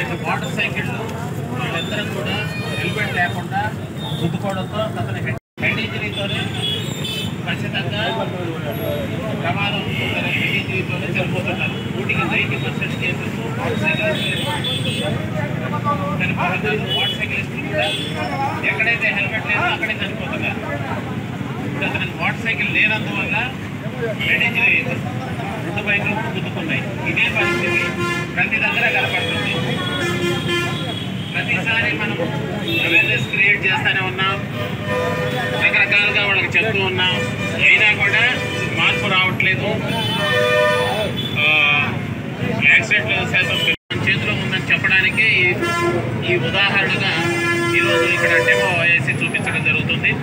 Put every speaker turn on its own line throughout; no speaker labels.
రెండు మోటార్ సైకిళ్ళు వీళ్ళందరూ కూడా హెల్మెట్ లేకుండా గుద్దుకోవడంతో అతని హెడ్ హెడ్ ఇంజరీతోనే ఖచ్చితంగా ప్రమాదం హెడ్ ఇంజరీతోనే చనిపోతున్నారు నూటికి ninety percent cases motor cycle చనిపోతున్నారు మోటార్ సైకిలిస్టులు కూడా ఎక్కడైతే హెల్మెట్ లేదో అక్కడే చనిపోతున్నారు ఇప్పుడు అతనికి మోటార్ సైకిల్ లేనందువల్ల హెడ్ ఇంజరీ అయింది రెండు బైకులు గుద్దుకున్నాయి ఇదే పరిస్థితి ప్రతి దగ్గర కనపడుతుంది ప్రతిసారి మనం అవేర్నెస్ క్రియేట్ చేస్తూనే ఉన్నాం రకరకాలుగా వాళ్ళకి చెప్తూ ఉన్నాం అయినా కూడా మార్పు రావట్లేదు ఆ, యాక్సిడెంట్ల శాతం మన చేతిలో ఉందని చెప్పడానికి ఈ- ఈ ఉదాహరణగా ఈరోజు ఇక్కడ డెమో వేసి చూపించడం జరుగుతుంది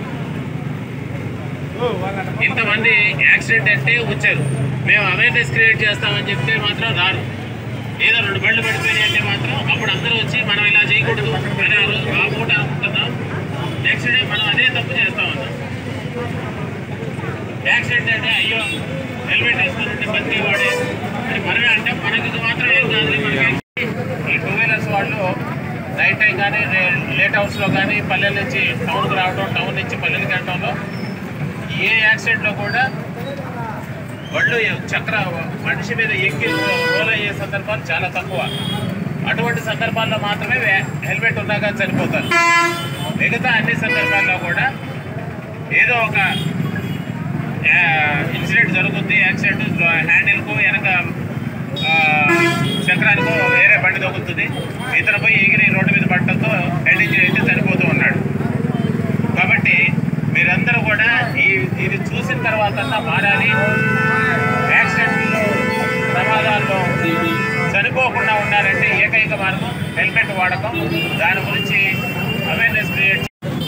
ఇంతమంది యాక్సిడెంట్ అంటే వచ్చారు మేము అవేర్నెస్ క్రియేట్ చేస్తామని చెప్తే మాత్రం రారు ఏదో రెండు బళ్ళు పడిపోయినాయి అంటే మాత్రం అప్పుడు అందరూ వచ్చి మనం ఇలా చేయకూడదు అని ఆ రోజు ఆ పూట అనుకుంటున్నాం నెక్స్ట్ డే మనం అదే తప్పు చేస్తా ఉన్నాం యాక్సిడెంట్ అంటే అయ్యో హెల్మెట్ వేసుకుని ప్రతి వాడే అని మనమే అంటే మనకి మాత్రం ఏం కాదు మనకి ఈ టూ వీలర్స్ వాళ్ళు నైట్ టైం కానీ లేట్ హౌస్లో కానీ పల్లెల నుంచి టౌన్కి రావడం టౌన్ నుంచి పల్లెలకి వెళ్ళడంలో ఏ యాక్సిడెంట్లో కూడా బళ్ళు చక్ర మనిషి మీద ఎక్కి రోల్ అయ్యే సందర్భాలు చాలా తక్కువ అటువంటి సందర్భాల్లో మాత్రమే వే- హెల్మెట్ ఉన్నాక చనిపోతారు మిగతా అన్ని సందర్భాల్లో కూడా ఏదో ఒక ఆ, ఇన్సిడెంట్ జరుగుతుంది యాక్సిడెంట్ హ్యాండిల్కు వెనక ఆ, చక్రానికో వేరే బండి తగులుతుంది ఇతను పోయి ఎగిరి రోడ్డు మీద పడటంతో హెడ్ ఇంజరీ అయితే చనిపోతూ ఉన్నాడు కాబట్టి మీరందరూ కూడా ఈ ఇది చూసిన తర్వాత మారాలి యాక్సిడెంట్లో ప్రమాదాల్లో చనిపోకుండా ఉండాలంటే ఏకైక మార్గం హెల్మెట్ వాడకం దాని గురించి అవేర్నెస్ క్రియేట్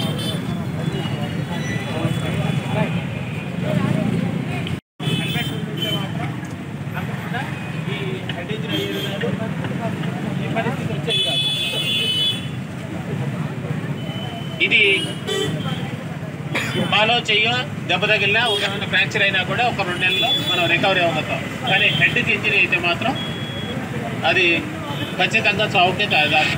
హెల్మెట్ ఉంటే మాత్రం తప్పకుండా ఈ హెడ్ ఇంజరీ అయ్యేది కాదు ఈ పరిస్థితి వచ్చేది కాదు ఇది బాలో చెయ్యో దెబ్బ తగిలినా ఒక ఏమైనా ఫ్రాక్చర్ అయినా కూడా ఒక రెండు నెలల్లో మనం రికవరీ అవ్వగలుగుతాం కానీ హెడ్కి ఇంజరీ అయితే మాత్రం అది ఖచ్చితంగా చావుకే దారి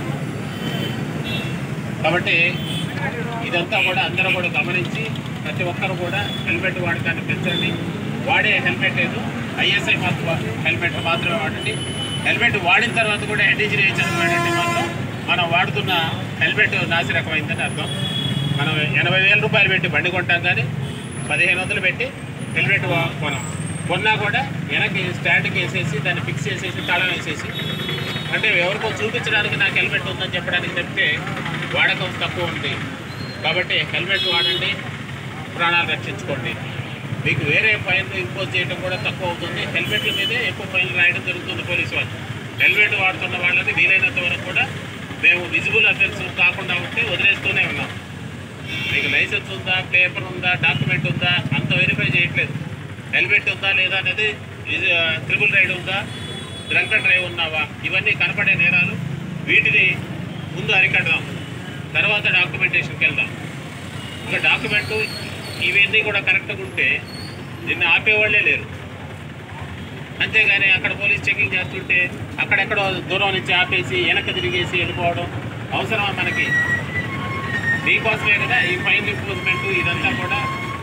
కాబట్టి ఇదంతా కూడా అందరూ కూడా గమనించి ప్రతి ఒక్కరు కూడా హెల్మెట్ వాడకాన్ని పెంచండి వాడే హెల్మెట్ లేదు ఐఎస్ఐ మాత్రం హెల్మెట్ మాత్రమే వాడండి హెల్మెట్ వాడిన తర్వాత కూడా హెడ్ ఇంజరీ వాడండి మాత్రం మనం వాడుతున్న హెల్మెట్ నాసిరకమైందని అర్థం మనం ఎనభై వేల రూపాయలు పెట్టి బండి కొంటాం కానీ పదిహేను వందలు పెట్టి హెల్మెట్ వా- కొనం కొన్నా కూడా వెనక్కి స్టాండ్కి వేసేసి దాన్ని ఫిక్స్ చేసేసి తాళం వేసేసి అంటే ఎవరికో చూపించడానికి నాకు హెల్మెట్ ఉందని చెప్పడానికి చెప్తే వాడకం తక్కువ ఉంది కాబట్టి హెల్మెట్ వాడండి ప్రాణాలు రక్షించుకోండి మీకు వేరే ఫైన్లు ఇంపోజ్ చేయడం కూడా తక్కువ అవుతుంది హెల్మెట్ల మీదే ఎక్కువ ఫైన్లు రాయడం జరుగుతుంది పోలీసు వాళ్ళు హెల్మెట్ వాడుతున్న వాళ్ళని వీలైనంత వరకు కూడా మేము విజిబుల్ అఫెన్స్ కాకుండా ఉంటే వదిలేస్తూనే ఉన్నాం మీకు లైసెన్స్ ఉందా పేపర్ ఉందా డాక్యుమెంట్ ఉందా అంత వెరిఫై చేయట్లేదు హెల్మెట్ ఉందా లేదా అనేది ట్రిపుల్ రైడ్ ఉందా డ్రంక్ అండ్ డ్రైవ్ ఉన్నావా ఇవన్నీ కనపడే నేరాలు వీటిని ముందు అరికడదాం తర్వాత డాక్యుమెంటేషన్కి వెళ్దాం ఇంకా డాక్యుమెంట్ ఇవన్నీ కూడా కరెక్ట్గా ఉంటే నిన్ను ఆపేవాళ్ళే లేరు అంతేగాని అక్కడ పోలీస్ చెకింగ్ చేస్తుంటే అక్కడెక్కడో దూరం నుంచి ఆపేసి వెనక్కి తిరిగేసి వెళ్ళిపోవడం అవసరమా మనకి దీనికోసమే కదా ఈ ఫైన్ ఎంఫోర్స్మెంట్ ఇదంతా కూడా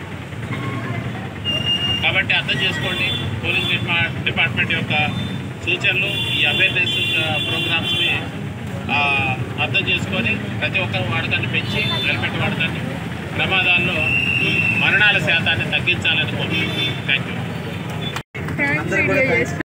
కాబట్టి అర్థం చేసుకోండి పోలీస్ డిపా- డిపార్ట్మెంట్ యొక్క సూచనలు ఈ అవేర్నెస్ ప్రోగ్రామ్స్ని అర్థం చేసుకొని ప్రతి ఒక్కరు వాడకాన్ని పెంచి హెల్మెట్ వాడకాన్ని ప్రమాదాల్లో మరణాల శాతాన్ని తగ్గించాలని కోరుకుంటున్నాను థ్యాంక్ యూ
ప్రాంక్ వీడియో చేసి